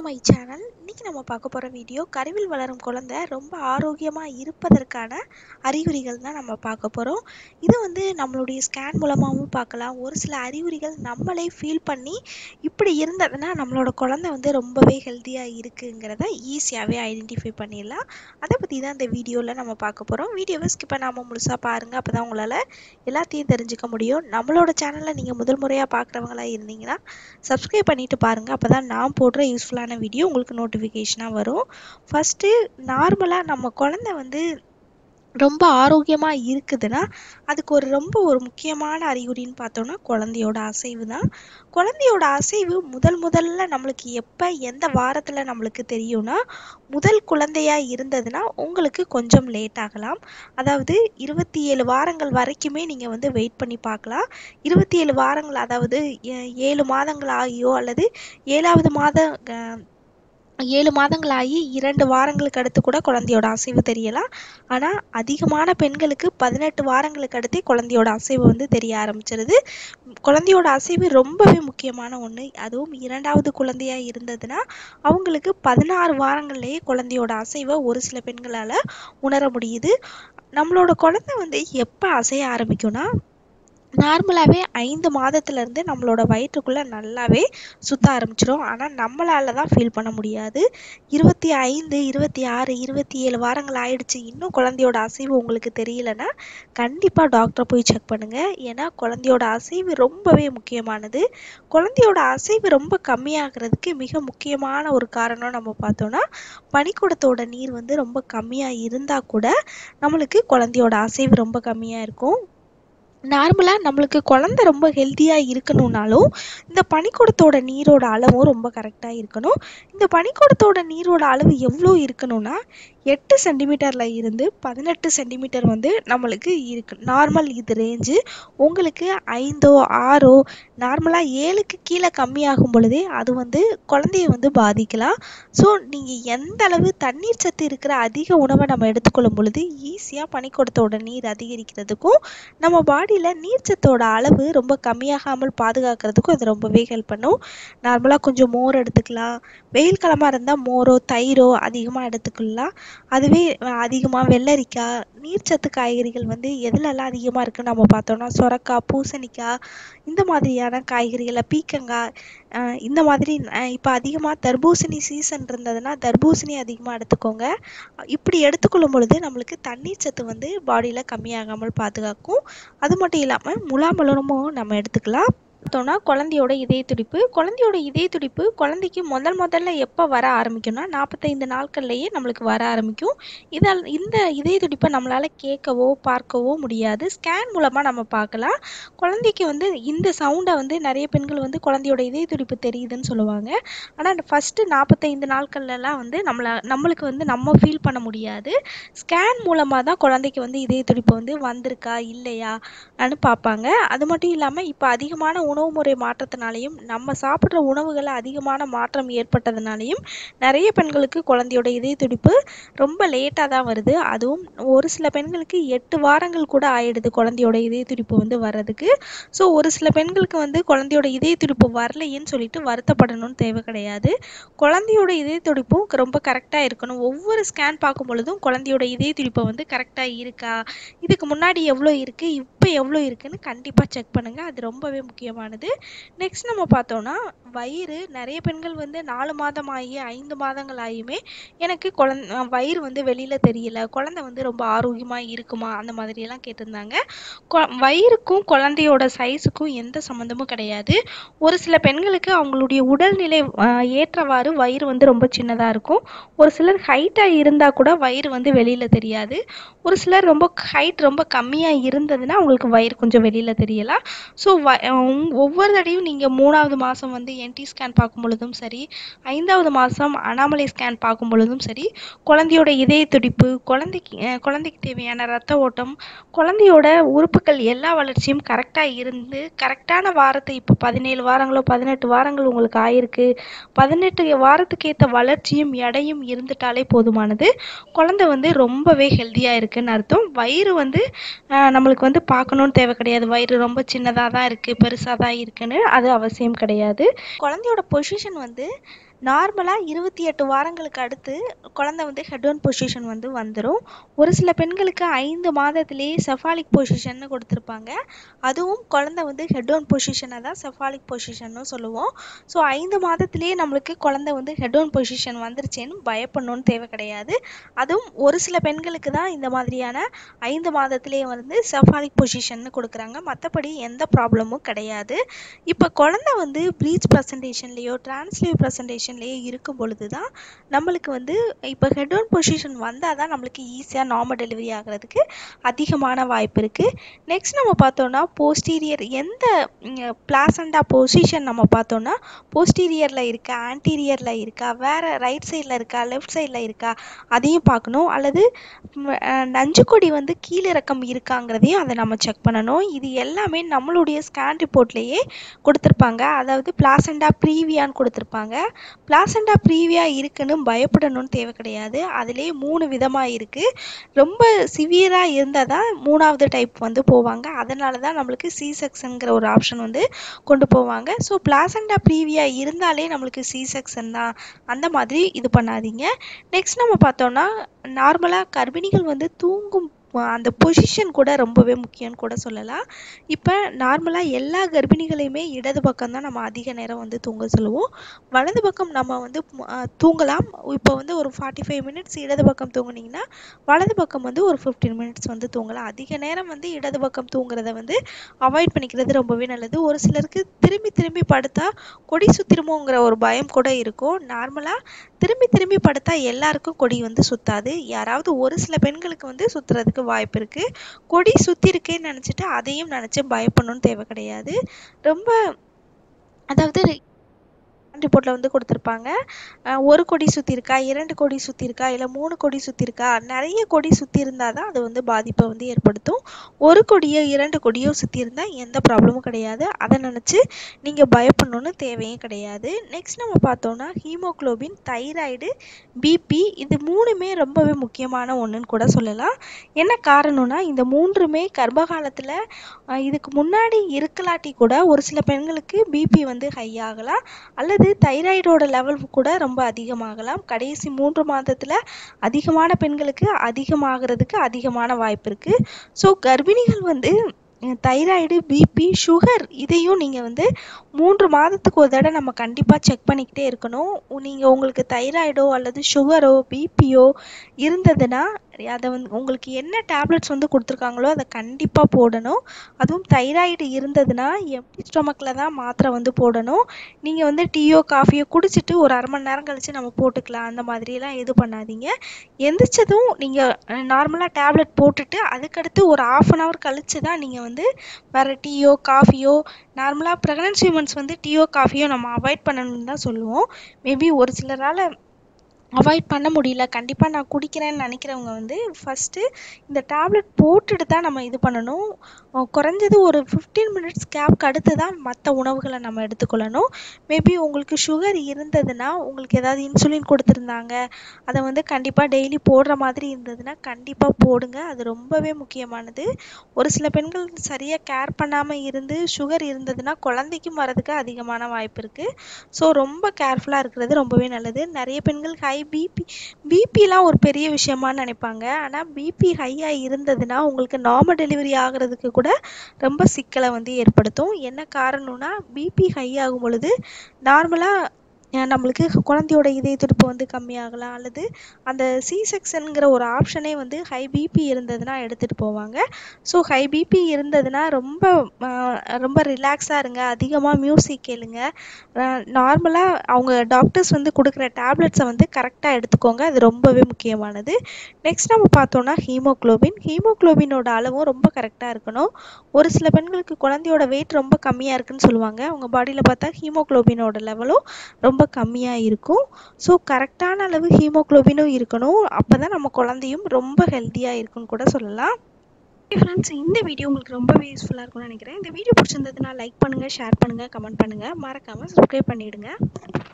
my channel இன்னைக்கு நம்ம பார்க்க போகிற வீடியோ கருவில் வளரும் குழந்தை ரொம்ப ஆரோக்கியமாக இருப்பதற்கான அறிகுறிகள் தான் நம்ம பார்க்க போகிறோம் இது வந்து நம்மளுடைய ஸ்கேன் மூலமாகவும் பார்க்கலாம் ஒரு சில அறிகுறிகள் நம்மளே ஃபீல் பண்ணி இப்படி இருந்ததுன்னா நம்மளோட குழந்தை வந்து ரொம்பவே ஹெல்த்தியாக இருக்குங்கிறத ஈஸியாகவே ஐடென்டிஃபை பண்ணிடலாம் அதை பற்றி தான் இந்த வீடியோவில் நம்ம பார்க்க போகிறோம் வீடியோவை ஸ்கிப் பண்ணாமல் முழுசாக பாருங்கள் அப்போ தான் உங்களால் எல்லாத்தையும் தெரிஞ்சுக்க முடியும் நம்மளோட சேனலை நீங்கள் முதல் முறையாக பார்க்குறவங்களா இருந்தீங்கன்னா சப்ஸ்கிரைப் பண்ணிட்டு பாருங்கள் அப்போ தான் நான் போடுற யூஸ்ஃபுல்லான வீடியோ உங்களுக்கு நோட்டிஃபிகேஷனாக வரும் ஃபஸ்ட்டு நார்மலாக நம்ம குழந்தை வந்து ரொம்ப ஆரோக்கியமாக இருக்குதுன்னா அதுக்கு ஒரு ரொம்ப ஒரு முக்கியமான அறிகுறின்னு பார்த்தோன்னா குழந்தையோட அசைவு தான் குழந்தையோட அசைவு முதல் முதல்ல நம்மளுக்கு எப்போ எந்த வாரத்தில் நம்மளுக்கு தெரியும்னா முதல் குழந்தையா இருந்ததுன்னா உங்களுக்கு கொஞ்சம் லேட் ஆகலாம் அதாவது இருபத்தி ஏழு வாரங்கள் வரைக்குமே நீங்கள் வந்து வெயிட் பண்ணி பார்க்கலாம் இருபத்தி ஏழு வாரங்கள் அதாவது ஏ- ஏழு மாதங்கள் ஆகியோ அல்லது ஏழாவது மாத அஹ், ஏழு மாதங்கள் ஆகி இரண்டு வாரங்களுக்கு அடுத்து கூட குழந்தையோட அசைவு தெரியலாம் ஆனால் அதிகமான பெண்களுக்கு பதினெட்டு வாரங்களுக்கு அடுத்தே குழந்தையோட அசைவு வந்து தெரிய ஆரம்பிச்சிருது குழந்தையோட அசைவு ரொம்பவே முக்கியமான ஒன்று அதுவும் இரண்டாவது குழந்தையா இருந்ததுன்னா அவங்களுக்கு பதினாறு வாரங்கள்லேயே குழந்தையோட அசைவை ஒரு சில பெண்களால் உணர முடியுது நம்மளோட குழந்தை வந்து எப்போ அசைய ஆரம்பிக்கும்னா நார்மலாகவே ஐந்து மாதத்துலேருந்து நம்மளோட வயிற்றுக்குள்ளே நல்லாவே சுத்த ஆரம்பிச்சிடும் ஆனால் நம்மளால தான் ஃபீல் பண்ண முடியாது இருபத்தி ஐந்து இருபத்தி ஆறு இருபத்தி ஏழு வாரங்கள் ஆயிடுச்சு இன்னும் குழந்தையோட அசைவு உங்களுக்கு தெரியலன்னா கண்டிப்பாக டாக்டரை போய் செக் பண்ணுங்கள் ஏன்னா குழந்தையோட அசைவு ரொம்பவே முக்கியமானது குழந்தையோட அசைவு ரொம்ப கம்மியாகிறதுக்கு மிக முக்கியமான ஒரு காரணம் நம்ம பார்த்தோன்னா பனிக்கூடத்தோட நீர் வந்து ரொம்ப கம்மியாக இருந்தால் கூட நம்மளுக்கு குழந்தையோட அசைவு ரொம்ப கம்மியாக இருக்கும் நார்மலாக நம்மளுக்கு குழந்தை ரொம்ப ஹெல்த்தியாக இருக்கணும்னாலும் இந்த பனிக்கூடத்தோட நீரோட அளவும் ரொம்ப கரெக்டாக இருக்கணும் இந்த பனிக்கூடத்தோட நீரோட அளவு எவ்வளோ இருக்கணும்னா எட்டு சென்டிமீட்டரில் இருந்து பதினெட்டு சென்டிமீட்டர் வந்து நம்மளுக்கு இருக்கு நார்மல் இது ரேஞ்சு உங்களுக்கு ஐந்தோ ஆறோ நார்மலாக ஏழுக்கு கீழே கம்மியாகும் பொழுதே அது வந்து குழந்தைய வந்து பாதிக்கலாம் ஸோ நீங்கள் எந்த அளவு தண்ணீர் சத்து இருக்கிற அதிக உணவை நம்ம எடுத்துக்கொள்ளும் பொழுது ஈஸியாக பனிக்கூடத்தோட நீர் அதிகரிக்கிறதுக்கும் நம்ம பாடியில் நீர்ச்சத்தோட அளவு ரொம்ப கம்மியாகாமல் பாதுகாக்கிறதுக்கும் அது ரொம்பவே ஹெல்ப் பண்ணும் நார்மலாக கொஞ்சம் மோர் எடுத்துக்கலாம் வெயில் காலமாக இருந்தால் மோரோ தயிரோ அதிகமாக எடுத்துக்கலாம் அதுவே அதிகமாக வெள்ளரிக்காய் நீர்ச்சத்து காய்கறிகள் வந்து எதுலெல்லாம் அதிகமாக இருக்குன்னு நம்ம பார்த்தோம்னா சொரக்காய் பூசணிக்காய் இந்த மாதிரியான காய்கறிகளை பீக்கங்காய் அஹ் இந்த மாதிரி இப்போ அதிகமாக தர்பூசணி சீசன் இருந்ததுன்னா தர்பூசணி அதிகமாக எடுத்துக்கோங்க இப்படி எடுத்துக்கொள்ளும் பொழுது நம்மளுக்கு தண்ணீர் சத்து வந்து பாடியில் கம்மியாகாமல் பாதுகாக்கும் அது மட்டும் இல்லாமல் முலாம்பழமும் நம்ம எடுத்துக்கலாம் பார்த்தோன்னா குழந்தையோட இதய துடிப்பு குழந்தையோட இதய துடிப்பு குழந்தைக்கு முதல் முதல்ல எப்போ வர ஆரம்பிக்கும்னா நாற்பத்தைந்து நாட்கள்லேயே நம்மளுக்கு வர ஆரம்பிக்கும் இதால் இந்த இதய துடிப்பை நம்மளால் கேட்கவோ பார்க்கவோ முடியாது ஸ்கேன் மூலமாக நம்ம பார்க்கலாம் குழந்தைக்கு வந்து இந்த சவுண்டை வந்து நிறைய பெண்கள் வந்து குழந்தையோட இதய துடிப்பு தெரியுதுன்னு சொல்லுவாங்க ஆனால் ஃபஸ்ட்டு நாற்பத்தைந்து நாட்கள்லலாம் வந்து நம்மளை நம்மளுக்கு வந்து நம்ம ஃபீல் பண்ண முடியாது ஸ்கேன் மூலமாக தான் குழந்தைக்கு வந்து இதய துடிப்பு வந்து வந்திருக்கா இல்லையா ன்னு பார்ப்பாங்க அது மட்டும் இல்லாமல் இப்போ அதிகமான உணவு முறை மாற்றத்தினாலையும் நம்ம சாப்பிட்ற உணவுகளில் அதிகமான மாற்றம் ஏற்பட்டதுனாலையும் நிறைய பெண்களுக்கு குழந்தையோட இதய துடிப்பு ரொம்ப லேட்டாக தான் வருது அதுவும் ஒரு சில பெண்களுக்கு எட்டு வாரங்கள் கூட ஆயிடுது குழந்தையோட இதய துடிப்பு வந்து வர்றதுக்கு ஸோ ஒரு சில பெண்களுக்கு வந்து குழந்தையோட இதய துடிப்பு வரலையேன்னு சொல்லிட்டு வருத்தப்படணும்னு தேவை கிடையாது குழந்தையோட இதய துடிப்பும் ரொம்ப கரெக்டாக இருக்கணும் ஒவ்வொரு ஸ்கேன் பார்க்கும் பொழுதும் குழந்தையோட இதய துடிப்பை வந்து கரெக்டாக இருக்கா இதுக்கு முன்னாடி எவ்வளோ இருக்குது இப்போ எவ்வளோ இருக்குன்னு கண்டிப்பாக செக் பண்ணுங்கள் அது ரொம்பவே முக்கியமானது நெக்ஸ்ட் நம்ம பார்த்தோன்னா வயிறு நிறைய பெண்கள் வந்து நாலு மாதம் ஆகி ஐந்து மாதங்கள் ஆகியுமே எனக்கு குழந்த வயிறு வந்து வெளியில் தெரியல குழந்தை வந்து ரொம்ப ஆரோக்கியமாக இருக்குமா அந்த மாதிரியெல்லாம் கேட்டிருந்தாங்க கொ- வயிறுக்கும் குழந்தையோட சைஸுக்கும் எந்த சம்மந்தமும் கிடையாது ஒரு சில பெண்களுக்கு அவங்களுடைய உடல்நிலை ஆஹ், ஏற்றவாறு வயிறு வந்து ரொம்ப சின்னதாக இருக்கும் ஒரு சிலர் ஹைட்டாக இருந்தால் கூட வயிறு வந்து வெளியில் தெரியாது ஒரு சிலர் ரொம்ப ஹைட் ரொம்ப கம்மியாக இருந்ததுன்னா அவங்களுக்கு வயிறு கொஞ்சம் வெளியில் தெரியலாம் ஸோ வ உம் ஒவ்வொரு தடையும் நீங்கள் மூணாவது மாதம் வந்து என்டி ஸ்கேன் பார்க்கும் பொழுதும் சரி ஐந்தாவது மாதம் அனாமலை ஸ்கேன் பார்க்கும் பொழுதும் சரி குழந்தையோட இதய துடிப்பு குழந்தைக்கு அஹ் குழந்தைக்கு தேவையான ரத்த ஓட்டம் குழந்தையோட உறுப்புகள் எல்லா வளர்ச்சியும் கரெக்டாக இருந்து கரெக்டான வாரத்தை இப்போ பதினேழு வாரங்களோ பதினெட்டு வாரங்கள் உங்களுக்கு ஆயிருக்கு பதினெட்டு வாரத்துக்கு ஏற்ற வளர்ச்சியும் எடையும் இருந்துட்டாலே போதுமானது குழந்தை வந்து ரொம்பவே ஹெல்த்தியாக இருக்குன்னு அர்த்தம் வயிறு வந்து ஆஹ் நம்மளுக்கு வந்து பார்க்கணுன்னு தேவை கிடையாது வயிறு ரொம்ப சின்னதாக தான் இருக்குது பெருசாக தான் இருக்குன்னு அது அவசியம் கிடையாது குழந்தையோட பொசிஷன் வந்து நார்மலாக இருபத்தி எட்டு வாரங்களுக்கு அடுத்து குழந்தை வந்து ஹெட் ஒன் பொசிஷன் வந்து வந்துடும் ஒரு சில பெண்களுக்கு ஐந்து மாதத்திலேயே செஃபாலிக் பொசிஷன்னு கொடுத்துருப்பாங்க அதுவும் குழந்தை வந்து ஹெட் ஒன் பொசிஷனை தான் செஃபாலிக் பொசிஷன்னு சொல்லுவோம் ஸோ ஐந்து மாதத்திலேயே நம்மளுக்கு குழந்தை வந்து ஹெட் ஒன் பொசிஷன் வந்துருச்சேன்னு பயப்படணும்னு தேவை கிடையாது அதுவும் ஒரு சில பெண்களுக்கு தான் இந்த மாதிரியான ஐந்து மாதத்திலேயே வந்து செஃபாலிக் பொசிஷன்னு கொடுக்குறாங்க மற்றபடி எந்த ப்ராப்ளமும் கிடையாது இப்போ குழந்தை வந்து ப்ரீச் ப்ரெசன்டேஷன்லேயோ டிரான்ஸ்லேவ் ப்ரெசன்டேஷன்லேயோ இருக்கும் பொழுது தான் நம்மளுக்கு வந்து இப்போ ஹெட் ஒன் பொசிஷன் வந்தால் தான் நம்மளுக்கு ஈஸியாக நார்மல் டெலிவரி ஆகிறதுக்கு அதிகமான வாய்ப்பு இருக்குது நெக்ஸ்ட் நம்ம பார்த்தோன்னா போஸ்டீரியர் எந்த பிளாசண்டா பொசிஷன் நம்ம பார்த்தோன்னா போஸ்டீரியரில் இருக்கா ஆன்டீரியரில் இருக்கா வேறு ரைட் சைடில் இருக்கா லெஃப்ட் சைடில் இருக்கா அதையும் பார்க்கணும் அல்லது ம், அஹ், நஞ்சுக்கொடி வந்து கீழிறக்கம் இருக்காங்கிறதையும் அதை நம்ம செக் பண்ணணும் இது எல்லாமே நம்மளுடைய ஸ்கேன் ரிப்போர்ட்லேயே கொடுத்துருப்பாங்க அதாவது பிளாசண்டா ப்ரீவியான்னு கொடுத்துருப்பாங்க பிளாசண்டா ப்ரீவியா இருக்குன்னு பயப்படணும்னு தேவை கிடையாது அதிலே மூணு விதமாக இருக்குது ரொம்ப சிவியராக இருந்தால் தான் மூணாவது டைப் வந்து போவாங்க அதனால தான் நம்மளுக்கு சி செக்ஷனுங்கிற ஒரு ஆப்ஷன் வந்து கொண்டு போவாங்க ஸோ பிளாசண்டா ப்ரீவியா இருந்தாலே நம்மளுக்கு சி செக்ஷன் தான் அந்த மாதிரி இது பண்ணாதீங்க நெக்ஸ்ட் நம்ம பார்த்தோம்னா நார்மலாக கர்ப்பிணிகள் வந்து தூங்கும் அஹ் அந்த பொசிஷன் கூட ரொம்பவே முக்கியம்னு கூட சொல்லலாம் இப்போ நார்மலாக எல்லா கர்ப்பிணிகளையுமே இடது பக்கம் தான் நம்ம அதிக நேரம் வந்து தூங்க சொல்லுவோம் வலது பக்கம் நம்ம வந்து அஹ், தூங்கலாம் இப்போ வந்து ஒரு ஃபார்ட்டி ஃபைவ் மினிட்ஸ் இடது பக்கம் தூங்குனீங்கன்னா வலது பக்கம் வந்து ஒரு ஃபிஃப்டீன் மினிட்ஸ் வந்து தூங்கலாம் அதிக நேரம் வந்து இடது பக்கம் தூங்குறத வந்து அவாய்ட் பண்ணிக்கிறது ரொம்பவே நல்லது ஒரு சிலருக்கு திரும்பி திரும்பி படுத்தா கொடி சுத்திருமோங்கிற ஒரு பயம் கூட இருக்கும் நார்மலாக திரும்பி திரும்பி படுத்தா எல்லாருக்கும் கொடி வந்து சுத்தாது யாராவது ஒரு சில பெண்களுக்கு வந்து சுத்துறதுக்கு வாய்ப்பு இருக்கு கொடி சுத்தி இருக்கேன்னு நினைச்சிட்டு அதையும் நினைச்சு பயப்படணும்னு தேவை கிடையாது ரொம்ப அதாவது ரிப்போர்ட்டில் வந்து கொடுத்துருப்பாங்க அஹ் ஒரு கொடி சுற்றி இருக்கா இரண்டு கொடி சுற்றி இருக்கா இல்லை மூணு கொடி சுற்றி இருக்கா நிறைய கொடி சுற்றி இருந்தால் தான் அது வந்து பாதிப்பை வந்து ஏற்படுத்தும் ஒரு கொடியோ இரண்டு கொடியோ சுற்றி இருந்தால் எந்த ப்ராப்ளமும் கிடையாது அதை நினச்சி நீங்கள் பயப்படணும்னு தேவையும் கிடையாது நெக்ஸ்ட் நம்ம பார்த்தோம்னா ஹீமோகுளோபின் தைராய்டு பிபி இது மூணுமே ரொம்பவே முக்கியமான ஒன்றுன்னு கூட சொல்லலாம் என்ன காரணம்னா இந்த மூன்றுமே கர்ப்ப காலத்தில் இதுக்கு முன்னாடி இருக்கலாட்டி கூட ஒரு சில பெண்களுக்கு பிபி வந்து ஹை ஆகலாம் அல்லது தைராய்டோட லெவல் கூட ரொம்ப அதிகமாகலாம் கடைசி மூன்று மாதத்தில் அதிகமான பெண்களுக்கு அதிகமாகிறதுக்கு அதிகமான வாய்ப்பு இருக்குது ஸோ கர்ப்பிணிகள் வந்து தைராய்டு பிபி சுகர் இதையும் நீங்கள் வந்து மூன்று மாதத்துக்கு ஒரு தடவை நம்ம கண்டிப்பாக செக் பண்ணிக்கிட்டே இருக்கணும் நீங்கள் உங்களுக்கு தைராய்டோ அல்லது சுகரோ பிபியோ இருந்ததுன்னா அதை வந்து உங்களுக்கு என்ன டேப்லெட்ஸ் வந்து கொடுத்துருக்காங்களோ அதை கண்டிப்பாக போடணும் அதுவும் தைராய்டு இருந்ததுன்னா எம்டி ஸ்டொமக்கில் தான் மாத்திரை வந்து போடணும் நீங்கள் வந்து டீயோ காஃபியோ குடிச்சிட்டு ஒரு அரை மணி நேரம் கழித்து நம்ம போட்டுக்கலாம் அந்த மாதிரிலாம் இது பண்ணாதீங்க எந்திரிச்சதும் நீங்கள் நார்மலாக டேப்லெட் போட்டுட்டு அதுக்கடுத்து ஒரு ஆஃப் அன் ஹவர் கழித்து தான் நீங்கள் வந்து வேறு டீயோ காஃபியோ நார்மலாக ப்ரெக்னன்சி உமன்ஸ் வந்து டீயோ காஃபியோ நம்ம அவாய்ட் பண்ணணும்னு தான் சொல்லுவோம் மேபி ஒரு சிலரால் அவாய்ட் பண்ண முடியல கண்டிப்பாக நான் குடிக்கிறேன்னு நினைக்கிறவங்க வந்து ஃபஸ்ட்டு இந்த டேப்லெட் போட்டுட்டு தான் நம்ம இது பண்ணணும் அஹ் குறைஞ்சது ஒரு ஃபிஃப்டீன் மினிட்ஸ் கேப்க்கு அடுத்து தான் மற்ற உணவுகளை நம்ம எடுத்துக்கொள்ளணும் மேபி உங்களுக்கு சுகர் இருந்ததுன்னா உங்களுக்கு ஏதாவது இன்சுலின் கொடுத்துருந்தாங்க அதை வந்து கண்டிப்பாக டெய்லி போடுற மாதிரி இருந்ததுன்னா கண்டிப்பாக போடுங்க அது ரொம்பவே முக்கியமானது ஒரு சில பெண்கள் சரியாக கேர் பண்ணாமல் இருந்து சுகர் இருந்ததுன்னா குழந்தைக்கும் வரதுக்கு அதிகமான வாய்ப்பு இருக்குது ஸோ ரொம்ப கேர்ஃபுல்லாக இருக்கிறது ரொம்பவே நல்லது நிறைய பெண்கள் ஹை பிபி பிபிலாம் ஒரு பெரிய விஷயமா நினைப்பாங்க ஆனால் பிபி ஹையாக இருந்ததுன்னா உங்களுக்கு நார்மல் டெலிவரி ஆகிறதுக்கு கூட ரொம்ப சிக்கலை வந்து ஏற்படுத்தும் என்ன காரணம்னா பிபி ஹை ஆகும் பொழுது நார்மலாக நம்மளுக்கு குழந்தையோட இதய துடிப்பு வந்து கம்மியாகலாம் அல்லது அந்த சி செக்ஷனுங்கிற ஒரு ஆப்ஷனே வந்து ஹை பிபி இருந்ததுன்னா எடுத்துகிட்டு போவாங்க ஸோ ஹை பிபி இருந்ததுன்னா ரொம்ப ஆஹ் ரொம்ப ரிலாக்ஸாக இருங்க அதிகமாக மியூசிக் கேளுங்க நார்மலாக அவங்க டாக்டர்ஸ் வந்து கொடுக்குற டேப்லெட்ஸை வந்து கரெக்டாக எடுத்துக்கோங்க அது ரொம்பவே முக்கியமானது நெக்ஸ்ட் நம்ம பார்த்தோம்னா ஹீமோகுளோபின் ஹீமோகுளோபினோட அளவும் ரொம்ப கரெக்டாக இருக்கணும் ஒரு சில பெண்களுக்கு குழந்தையோட வெயிட் ரொம்ப கம்மியாக இருக்குன்னு சொல்லுவாங்க அவங்க பாடியில் பார்த்தா ஹீமோகுளோபினோட லெவலும் ரொம்ப கம்மியாக இருக்கும் ஸோ கரெக்டான அளவு ஹீமோகுளோபினும் இருக்கணும் அப்போ தான் நம்ம குழந்தையும் ரொம்ப ஹெல்த்தியாக இருக்குன்னு கூட சொல்லலாம் ஃப்ரெண்ட்ஸ் இந்த வீடியோ உங்களுக்கு ரொம்பவே யூஸ்ஃபுல்லாக இருக்கும்னு நினைக்கிறேன் இந்த வீடியோ பிடிச்சிருந்ததுன்னா லைக் பண்ணுங்கள் ஷேர் பண்ணுங்கள் கமெண்ட் பண்ணுங்கள் மறக்காமல் சப்ஸ்கிரைப் பண்ணிவிடுங்க